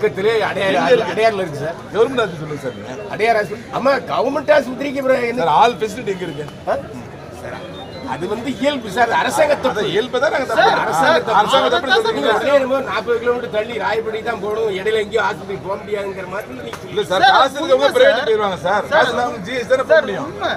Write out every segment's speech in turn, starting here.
பக்கத்திலே அடையார் அடையார்ல இருக்கு சார் கவர்மெண்ட் ஆஃபீஸ் சொல்லுங்க சார் நீங்க அடையார் ஆஸ்பத்திரி ஆமா கவர்மெண்ட் ஆஸ்பத்திரிக்கு அப்புறம் என்ன சார் ஆல் ஃபெசிலிட்டி எங்க இருக்கு ஆ? சார், அது வந்து இயல்பு சார் அரசாங்கத்தை அதை இயல்பை தான் நாங்க தப்பு அரசாங்கத்தை அரசாங்கத்தை எப்படி நீங்க சொல்றீங்க உடனே என்னமோ நாற்பது கிலோமீட்டர் தள்ளி ராயப்படி தான் போகணும் இடையில எங்கேயும் ஆஸ்பத்திரி போக முடியாதுங்கிற மாதிரி நீங்க இல்ல சார் காசு இருக்கவங்க பிரைவேட் போயிருவாங்க சார் காசு இல்லாம ஜிஎஸ் தானே போக சார் முடியும் உண்மை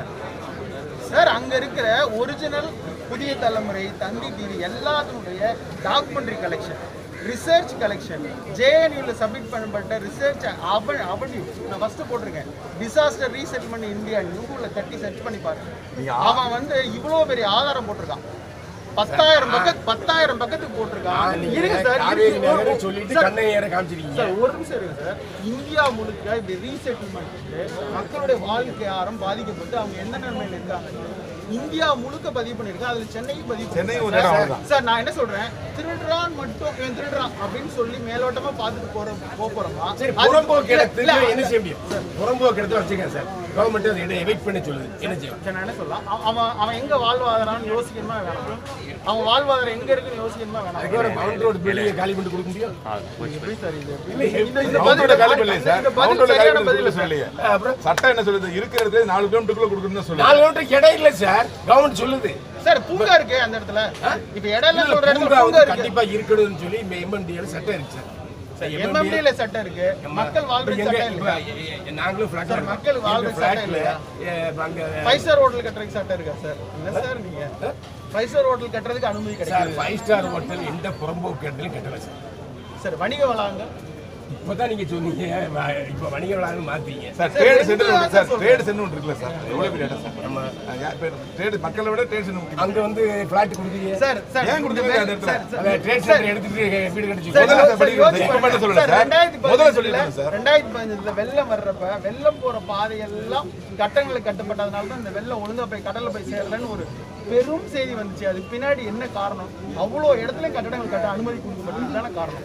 சார் அங்க இருக்கிற ஒரிஜினல் புதிய தலைமுறை தந்தி டிவி எல்லாத்தினுடைய டாக்குமெண்ட்ரி கலெக்ஷன் ரிசர்ச் கலெக்ஷன் ஜேஎன்யூல சப்மிட் பண்ணப்பட்ட ரிசர்ச் அவன் அவன்யூ நான் ஃபர்ஸ்ட் போட்டிருக்கேன் டிசாஸ்டர் ரீசெட்டில்மெண்ட் இந்தியா கூகுளில் தட்டி சர்ச் பண்ணி பாருங்க அவன் வந்து இவ்வளோ பெரிய ஆதாரம் போட்டிருக்கான் பத்தாயிரம் பக்கத்து பத்தாயிரம் பக்கத்துக்கு போட்டிருக்கான் இருங்க சார் காவேரி இருக்கு. ஒரு- நகரை சொல்லிட்டு சார், கண்ணை ஏற காமிச்சிருக்கீங்க சார் ஒரு நிமிஷம் இருங்க சார் இந்தியா முழுக்க இப்படி ரீசெட்டில்மெண்ட் மக்களுடைய வாழ்க்கை ஆரம் பாதிக்கப்பட்டு அவங்க எந்த நிலைமையில இருக்காங்க இந்தியா முழுக்க பதிவு பண்ணிருக்கேன் அதுல சென்னையும் பதிவு சென்னை ஒரு பண்ணிருக்கேன். இடம் சார், அவ்வளவுதான். சார் நான் என்ன சொல்றேன் திருடுறான் மட்டும் இவன் திருடுறான் அப்படின்னு சொல்லி மேலோட்டமா பார்த்துட்டு போற போக போறோமா சரி அது- புறம்போக்கு இல்ல, இடத்துல இல்ல, என்ன செய்ய முடியும் புறம்போக்கு இடத்துல வச்சுக்கேன் சார் கவர்மெண்ட் அதை இடம் எவிக்ட் பண்ண சொல்லுது என்ன செய்யும் சரி, நான் என்ன சொல்லலாம் அவ- அவன் அவன் எங்க வாழ்வாதாரம்னு யோசிக்கணுமா வேணாம் அவன் வாழ்வாதாரம் எங்க இருக்குன்னு யோசிக்கணுமா வேணாம் அதுக்கப்புறம் மவுண்ட் ரோடு பில்டிங்கை காலி பண்ணி கொடுக்க முடியும் எப்படி சார் இது இல்லை, இந்த- இந்த கவுண்டரோட பதில் காலி பண்ணலையே சார் இந்த பதில் கவுண்டரோட காலி சரியான பண்ணி பதில் கொடுக்கல சொல்லலையே அப்புறம் சட்டம் என்ன சொல்லுது இருக்கிற இடத்துல நாலு கிலோமீட்டருக்குள்ள கொடுக்கணும்னு சொல்லுது நாலு கிலோமீட்டர் இடம் இல்லை சார் கவர்மெண்ட் சொல்லுது சார் பூங்கா இருக்கு அந்த இடத்துல இப்ப இடம் இல்ல இல்ல, சொல்ற இடத்துல பூங்கா பூங்கா வந்து இருக்கு கண்டிப்பா இருக்கணும்னு சொல்லி எம்எம்டிஎல் சட்டம் இருக்கு சார் சார் எம்எம்டில சட்டம் இருக்கு மக்கள் வாழ்ற எங்க சட்டம் இப்ப இல்ல எ- எ- நாங்களும் ஃபிளாட் சார், மக்கள் வாழ்ற சட்டம் இல்லையா? அங்க ஃபைவ் ஸ்டார் ஹோட்டல் கட்டுறதுக்கு சட்டம் இருக்கா சார் என்ன சார் நீங்க ஃபைவ் ஸ்டார் ஹோட்டல் கட்டுறதுக்கு அனுமதி சார் கிடையாது ஃபைவ் ஸ்டார் ஹோட்டல் எந்த புறம்போக்கு இடத்துலையும் கட்டல சார் சார் வணிக வளாகம் இப்பதான் நீங்க சொன்னீங்க வ- இப்ப வணிக விழான்னு மாத்தீங்க சார் சார், ட்ரேட் ரெண்டு சென்டர் தான் சார் சொல்றேன். ட்ரேட் சென்டர் ஒன்று இருக்குல்ல சார் எவ்வளவு பெரிய இடம் சார் நம்ம ட்ரேட் மக்களை விட ட்ரேட் சென்டர் முக்கியம் அங்க வந்து பிளாட் கொடுக்குறீங்க சார் சார் ஏன் கொடுக்கவே அந்த இடத்துல? சார், சார், அந்த ட்ரேட் சென்டர் எடுத்துட்டு வீடு கட்டி சார், முதல்ல சார், படிக்கிறோம் யோசிச்சு சார். இப்ப மட்டும் சொல்லல சார், சார். ரெண்டாயிரத்தி முதல்ல பதினஞ்சுல- சொல்லிடுங்க சார். ரெண்டாயிரத்தி பதினஞ்சுல வெள்ளம் வர்றப்ப வெள்ளம் போற பாதையெல்லாம் கட்டங்களுக்கு கட்டப்பட்டதுனால தான் இந்த வெள்ளம் ஒழுங்கா போய் கடல்ல போய் சேரலன்னு ஒரு பெரும் செய்தி வந்துச்சு அதுக்கு பின்னாடி என்ன காரணம் அவ்வளோ இடத்துல கட்டடங்கள் கட்ட அனுமதி கொடுக்கப்பட்டது தானே காரணம்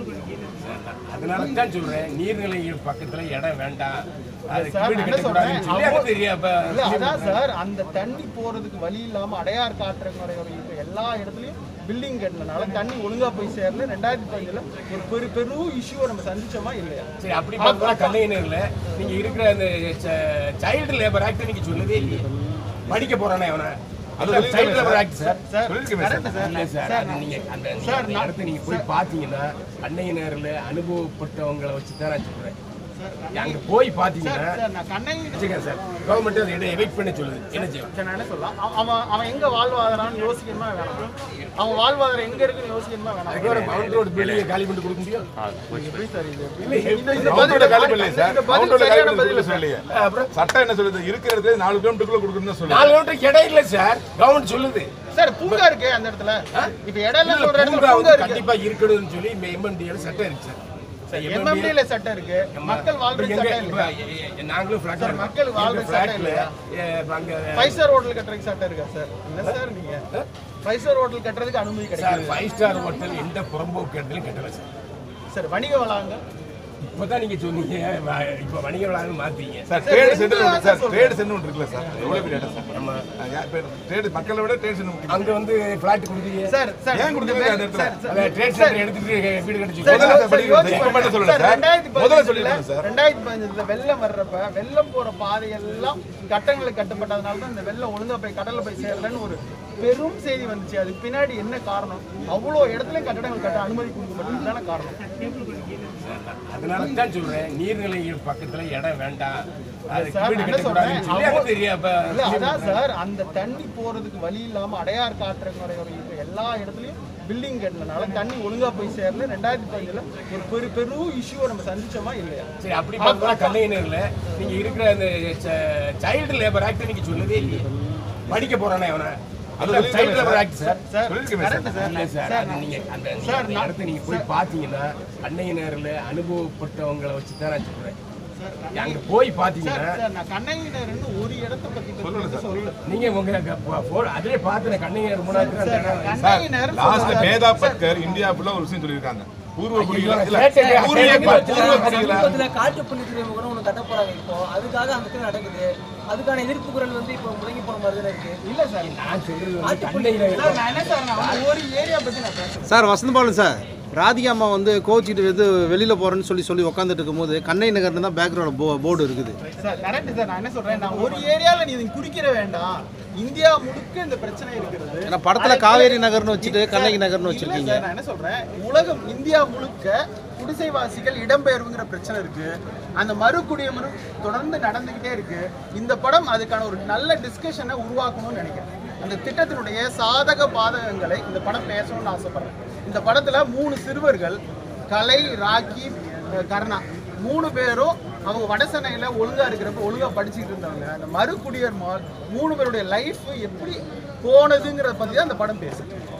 அதனால தான் சொல்றேன் நீர்நிலைகள் பக்கத்துல இடம் வேண்டாம் அதுக்கு சார், வீடு நான் என்ன கட்டக்கூடாதுன்னு சொல்லி சொல்றேன், எனக்கு தெரியும் அப்ப இல்ல அதான் சார் அந்த தண்ணி போறதுக்கு வழி இல்லாம அடையார் காற்று இருக்க எல்லா இடத்துலயும் பில்டிங் கட்டினனால தண்ணி ஒழுங்கா போய் சேரல ரெண்டாயிரத்தி பதினஞ்சுல ஒரு பெரு பெரும் இஷ்யூவை நம்ம சந்திச்சோமா இல்லையா சரி அப்படி பார்த்தா கண்ணையினர்ல நீங்க இருக்கிற அந்த சைல்டு லேபர் ஆக்ட் நீங்க சொல்லவே இல்லையே படிக்க போறானே அவனை அது அது child labour act sir sir சொல்லிருக்கேன் சார். correct சார் இல்ல சார் சார், அது நீங்க அந்த நீங்க சார், அந்த நான்- இடத்த நீங்க போய் பாத்தீங்கன்னா அன்னையினர்ல அனுபவப்பட்டவங்களை வச்சு தான் நான் சொல்றேன் அங்க போய் பாத்தீங்கன்னா சார் நான் கண்ணை வச்சுக்கேன் சார் கவர்மெண்ட் அதை இடம் எவிக்ட் பண்ண சொல்லுது என்ன செய்யும் சரி, நான் என்ன சொல்லலாம் அவ- அவன் அவன் எங்க வாழ்வாதாரம்னு யோசிக்கணுமா வேணாம் அவன் வாழ்வாதாரம் எங்க இருக்குன்னு யோசிக்கணுமா வேணாம் அதுக்கப்புறம் மவுண்ட் ரோடு பில்டிங்கை காலி பண்ணி கொடுக்க முடியும் எப்படி சார் இது இல்லை, இந்த- இந்த கவுண்டரோட பதில் காலி பண்ணலையே சார் இந்த பதில் கவுண்டரோட காலி சரியான பண்ணி பதில் கொடுக்கல சொல்லலையே அப்புறம் சட்டம் என்ன சொல்லுது இருக்கிற இடத்துல நாலு கிலோமீட்டருக்குள்ள கொடுக்கணும்னு சொல்லுது நாலு கிலோமீட்டர் இடம் இல்லை சார் கவர்மெண்ட் சொல்லுது சார் பூங்கா இருக்கு அந்த இடத்துல இப்ப இடம் இல்ல இல்ல, சொல்ற இடத்துல பூங்கா பூங்கா வந்து இருக்கு கண்டிப்பா இருக்கணும்னு சொல்லி எம்எம்டிஎல் சட்டம் இருக்கு சார் சார் எம்எம்டில சட்டம் இருக்கு மக்கள் வாழ்ற எங்க சட்டம் இப்ப இல்ல எ- எ- நாங்களும் ஃபிளாட் சார், மக்கள் வாழ்ற சட்டம் இல்லையா? அங்க ஃபைவ் ஸ்டார் ஹோட்டல் கட்டுறதுக்கு சட்டம் இருக்கா சார் என்ன சார் நீங்க ஃபைவ் ஸ்டார் ஹோட்டல் கட்டுறதுக்கு அனுமதி சார் கிடையாது ஃபைவ் ஸ்டார் ஹோட்டல் எந்த புறம்போக்கு இடத்துலையும் கட்டல சார் சார் வணிக வளாகம் இப்பதான் நீங்க சொன்னீங்க வ- இப்ப வணிக விழான்னு மாத்தீங்க சார் சார், ட்ரேட் ரெண்டு சென்டர் தான் ஒன்று சார் சொல்றேன். ட்ரேட் சென்டர் ஒன்று இருக்குல்ல சார் எவ்வளவு பெரிய இடம் சார் நம்ம ட்ரேட் மக்களை விட ட்ரேட் சென்டர் முக்கியம் அங்க வந்து பிளாட் கொடுக்குறீங்க சார் சார் ஏன் கொடுக்கவே அந்த இடத்துல? சார், சார், அந்த ட்ரேட் சென்டர் எடுத்துட்டு வீடு கட்டி சார், முதல்ல சார், சார் படிக்கிறோம் சார். யோசிச்சு இப்ப மட்டும் சொல்லல சார், சார். ரெண்டாயிரத்தி முதல்ல பதினஞ்சுல- சொல்லிடுங்க சார். ரெண்டாயிரத்தி பதினஞ்சுல வெள்ளம் வர்றப்ப வெள்ளம் போற பாதையெல்லாம் கட்டங்களுக்கு கட்டப்பட்டதுனால தான் இந்த வெள்ளம் ஒழுங்கா போய் கடல்ல போய் சேரலன்னு ஒரு பெரும் செய்தி வந்துச்சு அதுக்கு பின்னாடி என்ன காரணம் அவ்வளோ இடத்துல கட்டடங்கள் கட்ட அனுமதி கொடுக்கப்பட்டது தானே காரணம் அதனால தான் சொல்றேன் நீர்நிலைகள் பக்கத்துல இடம் வேண்டாம் அதுக்கு சார், வீடு நான் என்ன கட்டக்கூடாதுன்னு சொல்லி சொல்றேன், எனக்கு தெரியும் அப்ப இல்ல அதான் சார் அந்த தண்ணி போறதுக்கு வழி இல்லாம அடையார் காற்று இருக்க எல்லா இடத்துலயும் பில்டிங் கட்டினனால தண்ணி ஒழுங்கா போய் சேரல ரெண்டாயிரத்தி பதினஞ்சுல ஒரு பெரு பெரும் இஷ்யூவை நம்ம சந்திச்சோமா இல்லையா சரி அப்படி பார்த்தா கண்ணையினர்ல நீங்க இருக்கிற அந்த சைல்டு லேபர் ஆக்ட் நீங்க சொல்லவே இல்லையே படிக்க போறானே அவனை அது அது child labour act sir sir சொல்லிருக்கேன் சார். correct சார் இல்ல சார் சார், அது நீங்க அந்த நீங்க சார், அந்த நான்- இடத்த நீங்க போய் பாத்தீங்கன்னா அன்னையினர்ல அனுபவப்பட்டவங்களை வச்சு தான் நான் சொல்றேன் அங்க போய் சார் பாத்தீங்கன்னா சார் நான் கண்ணையினர்னு ஒரு இடத்த பத்தி சொல்லல சொல்லல நீங்க உங்க க- phone- அதிலே பார்த்து கண்ணையர் முன்னாடி அந்த இடம் சார் கண்ணையினர் லாஸ்ட்ல சொல்றாங்க. மேதா பட்கர் இந்தியா ஃபுல்லா ஒரு விஷயம் சொல்லியிருக்காங்க பூர்வ குடிகள ஐயோ, இல்ல கேட்டேன், பூர்வீக கேட்டேன். பூர்வ குடிகள சமீபத்துல காட்டு புள்ளி துறைமுகம் ஒன்று கட்ட போறாங்க இப்போ அதுக்காக அந்த இடத்துல நடக்குது அதுக்கான எதிர்ப்பு குரல் வந்து இப்போ முடங்கி போன மாதிரி தான் இருக்கு இல்ல சார் நான் சொல்றது வந்து கண்ணையினர் சார் நான் என்ன சார் நான் வந்து ஒரு ஏரியா பத்தி நான் பேசுறேன் சார் வசந்த பாலன் சார் ராதிகா அம்மா வந்து கோச்சிட்டு வந்து வெளியில் போகிறேன்னு சொல்லி சொல்லி உட்காந்துட்டு இருக்கும்போது கண்ணை நகர்னு தான் பேக்ரவுண்ட் போ போர்டு இருக்குது சார் கரெக்ட் சார் நான் என்ன சொல்றேன் நான் ஒரு ஏரியால நீ குறிக்கிற வேண்டாம் இந்தியா முழுக்க இந்த பிரச்சனை இருக்கிறது ஏன்னா படத்துல காவேரி நகர்னு வச்சுட்டு கண்ணகி நகர்னு இல்ல வச்சிருக்கீங்க சார், நான் என்ன சொல்றேன் உலகம் இந்தியா முழுக்க குடிசைவாசிகள் இடம்பெயர்வுங்கிற பிரச்சனை இருக்கு அந்த மறு குடியமரம் தொடர்ந்து நடந்துகிட்டே இருக்கு இந்த படம் அதுக்கான ஒரு நல்ல டிஸ்கஷனை உருவாக்கணும்னு நினைக்கிறேன் அந்த திட்டத்தினுடைய சாதக பாதகங்களை இந்த படம் பேசணும்னு ஆசைப்படுறேன் இந்த படத்துல மூணு சிறுவர்கள் கலை ராக்கி அஹ், கர்ணா மூணு பேரும் அவங்க வடசென்னையில் ஒழுங்கா இருக்கிறப்ப ஒழுங்கா படிச்சுட்டு இருந்தவங்க அந்த மறு குடியேறுமால் மூணு பேருடைய லைஃப் எப்படி போனதுங்கிறத பத்தி தான் அந்த படம் பேசுது